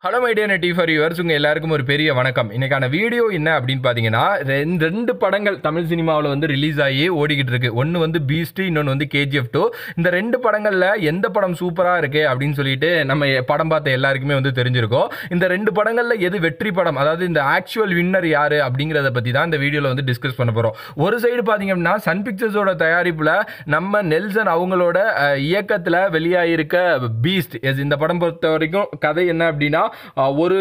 hello my dear நெட்டி for yours உங்கள் எல்லாருக்கும் ஒரு பெரிய வணக்கம் இன்னைக்கான வீடியோ என்ன அப்படின்னு பார்த்தீங்கன்னா ரெண்டு ரெண்டு படங்கள் தமிழ் சினிமாவில் வந்து ரிலீஸ் ஆகி ஓடிக்கிட்டு இருக்கு ஒன்று வந்து பீஸ்ட் இன்னொன்று வந்து கேஜிஎஃப் டூ இந்த ரெண்டு படங்களில் எந்த படம் சூப்பராக இருக்கு அப்படின்னு சொல்லிட்டு நம்ம படம் பார்த்த எல்லாருக்குமே வந்து தெரிஞ்சிருக்கோம் இந்த ரெண்டு படங்களில் எது வெற்றி படம் அதாவது இந்த ஆக்சுவல் வின்னர் யாரு அப்படிங்கிறத பற்றி தான் இந்த வீடியோவில் வந்து டிஸ்கஸ் பண்ண போகிறோம் ஒரு சைடு பார்த்தீங்க அப்படின்னா சன் பிக்சர்ஸோட தயாரிப்பில் நம்ம நெல்சன் அவங்களோட அஹ், இயக்கத்தில் வெளியாகிருக்க பீஸ்ட் எஸ் இந்த படம் பொறுத்த வரைக்கும் கதை என்ன அப்படின்னா அஹ், ஒரு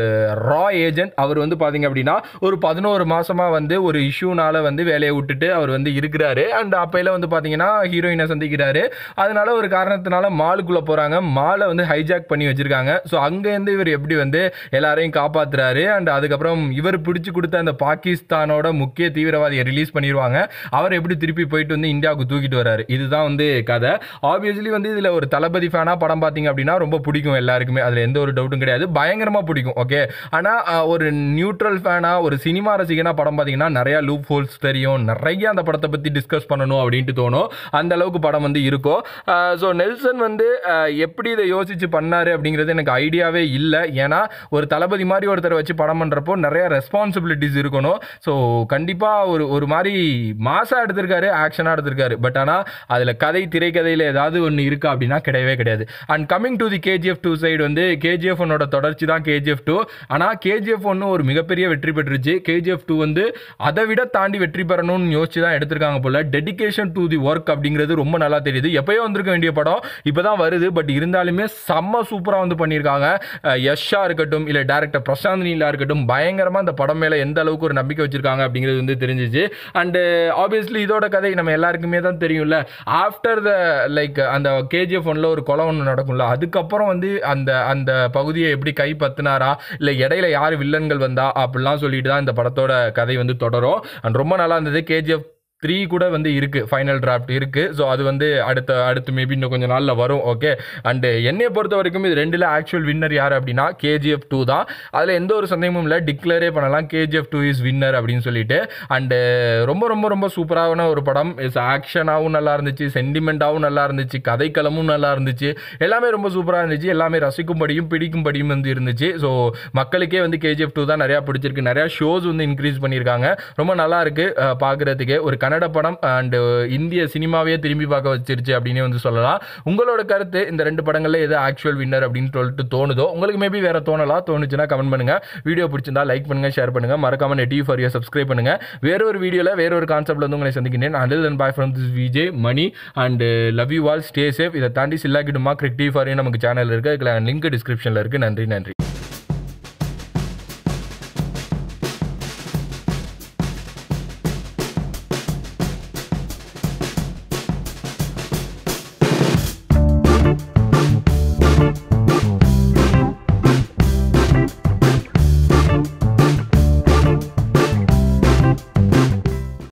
ரா ஏஜென்ட் அவர் வந்து பார்த்தீங்க அப்படின்னா ஒரு பதினோரு மாசமா வந்து ஒரு இஷ்யூனால வந்து வேலையை விட்டுட்டு அவர் வந்து இருக்கிறாரு அண்ட் அப்பையில வந்து பார்த்தீங்கன்னா ஹீரோயினை சந்திக்கிறாரு அதனால ஒரு காரணத்தினால மாலுக்குள்ள போறாங்க மாலை வந்து ஹைஜாக் பண்ணி வச்சிருக்காங்க ஸோ அங்கேருந்து இவர் எப்படி வந்து எல்லாரையும் காப்பாத்துறாரு அண்ட் அதுக்கப்புறம் இவர் பிடிச்சு கொடுத்த அந்த பாகிஸ்தானோட முக்கிய தீவிரவாதியை ரிலீஸ் பண்ணிடுவாங்க அவர் எப்படி திருப்பி போயிட்டு வந்து இந்தியாவுக்கு தூக்கிட்டு வராரு இதுதான் வந்து கதை ஆப்வியஸ்லி வந்து இதில் ஒரு தளபதி ஃபேனாக படம் பார்த்தீங்க அப்படின்னா ரொம்ப பிடிக்கும் எல்லாருக்குமே அதில் எந்த ஒரு டவுட்டும் கிடையாது பயங்கரமாக பிடிக்கும் ஓகே ஆனால் ஒரு நியூட்ரல் ஃபேனாக ஒரு சினிமா ரசிகனா படம் பார்த்தீங்கன்னா நிறையா லூப் ஹோல்ஸ் தெரியும் நிறைய அந்த படத்தை பற்றி டிஸ்கஸ் பண்ணணும் அப்படின்ட்டு தோணும் அந்த அளவுக்கு படம் வந்து இருக்கும் ஸோ நெல்சன் வந்து அஹ், எப்படி இதை யோசிச்சு பண்ணாரு அப்படிங்கிறது எனக்கு ஐடியாவே இல்லை ஏன்னா ஒரு தளபதி மாதிரி ஒருத்தரை வச்சு படம் பண்ணுறப்போ நிறைய ரெஸ்பான்சிபிலிட்டிஸ் இருக்கணும் ஸோ கண்டிப்பாக ஒரு ஒரு மாதிரி மாசாக எடுத்திருக்காரு ஆக்ஷனாக எடுத்திருக்காரு பட் ஆனால் அதில் கதை திரைக்கதையில் ஏதாவது ஒன்று இருக்கா அப்படின்னா கிடையவே கிடையாது and coming to the KGF two side வந்து கேஜிஎஃப் ஒன்னோட தொடர்ச்சி தான் கேஜிஎஃப் டூ ஆனால் கேஜிஎஃப் ஒன்று ஒரு மிகப்பெரிய வெற்றி பெற்றுச்சு கேஜிஎஃப் டூ வந்து அதை விட தாண்டி வெற்றி பெறணும்னு யோசிச்சு தான் எடுத்திருக்காங்க போல டெடிகேஷன் டு தி ஒர்க் அப்படிங்கிறது ரொம்ப நல்லா தெரியுது எப்பயோ வந்திருக்க வேண்டிய படம் இப்போ தான் வருது பட் இருந்தாலுமே செம்ம சூப்பராக வந்து பண்ணியிருக்காங்க அஹ் யஷ்ஷா இருக்கட்டும் இல்லை டேரக்டர் பிரசாந்த் நீலா இருக்கட்டும் பயங்கரமாக அந்த படம் மேலே எந்த அளவுக்கு ஒரு நம்பிக்கை வச்சிருக்காங்க அப்படிங்கிறது வந்து தெரிஞ்சிச்சு அண்டு ஆப்வியஸ்லி இதோட கதை நம்ம எல்லாருக்குமே தான் தெரியும்ல ஆஃப்டர் த லைக் அந்த கேஜிஎஃப் ஒன்ல ஒரு கொலை ஒன்று நடக்கும்ல அதுக்கப்புறம் வந்து அந்த அந்த பகுதியை எப்படி கைப்பற்றினாரா இல்லை இடையில யார் வில்லன்கள் வந்தா அப்படிலாம் சொல்லிட்டு தான் இந்த படத்தோட கதை வந்து தொடரும் அண்ட் ரொம்ப நல்லா இருந்தது கேஜிஎஃப் த்ரீ கூட வந்து இருக்கு ஃபைனல் டிராஃப்ட் இருக்கு ஸோ அது வந்து அடுத்த அடுத்து மேபி இன்னும் கொஞ்சம் நாளில் வரும் ஓகே அண்டு என்னைய பொறுத்த வரைக்கும் இது ரெண்டில் ஆக்சுவல் வின்னர் யார் அப்படின்னா கேஜிஎஃப் டூ தான் அதில் எந்த ஒரு சந்தேகமும் இல்லை டிக்ளரே பண்ணலாம் கேஜிஎஃப் டூ இஸ் வின்னர் அப்படின்னு சொல்லிட்டு அண்டு ரொம்ப ரொம்ப ரொம்ப சூப்பரான ஒரு படம் இஸ் ஆக்ஷனாகவும் நல்லா இருந்துச்சு சென்டிமெண்ட்டாகவும் நல்லா இருந்துச்சு கதைக்களமும் நல்லா இருந்துச்சு எல்லாமே ரொம்ப சூப்பராக இருந்துச்சு எல்லாமே ரசிக்கும்படியும் பிடிக்கும்படியும் வந்து இருந்துச்சு ஸோ மக்களுக்கே வந்து கேஜிஎஃப் டூ தான் நிறையா பிடிச்சிருக்கு நிறையா ஷோஸ் வந்து இன்க்ரீஸ் பண்ணியிருக்காங்க ரொம்ப நல்லா இருக்கு அஹ், பார்க்கறதுக்கே ஒரு கன்னட படம் அண்ட் இந்திய சினிமாவே திரும்பி பார்க்க வச்சிருச்சு அப்படின்னு வந்து சொல்லலாம் உங்களோட கருத்து இந்த ரெண்டு படங்கள்ல எது ஆக்சுவல் வின்னர் அப்படின்னு சொல்லிட்டு தோணுதோ உங்களுக்கு மேபி வேற தோணலாம் தோணுச்சுன்னா கமெண்ட் பண்ணுங்க வீடியோ பிடிச்சிருந்தா லைக் பண்ணுங்க ஷேர் பண்ணுங்க மறக்காம நெட்டி ஃபார் யூ சப்ஸ்கிரைப் பண்ணுங்க வேற ஒரு வீடியோல வேற ஒரு கான்செப்ட்ல வந்து உங்களை சந்திக்கிறேன் until then bye from this Vijay Mani and love you all stay safe இதை தாண்டி சில்லாக்கிடுமா கிரிக் டி ஃபார் நமக்கு சேனல் இருக்கு அதுக்கு லிங்க் டிஸ்கிரிப்ஷன்ல இருக்கு நன்றி நன்றி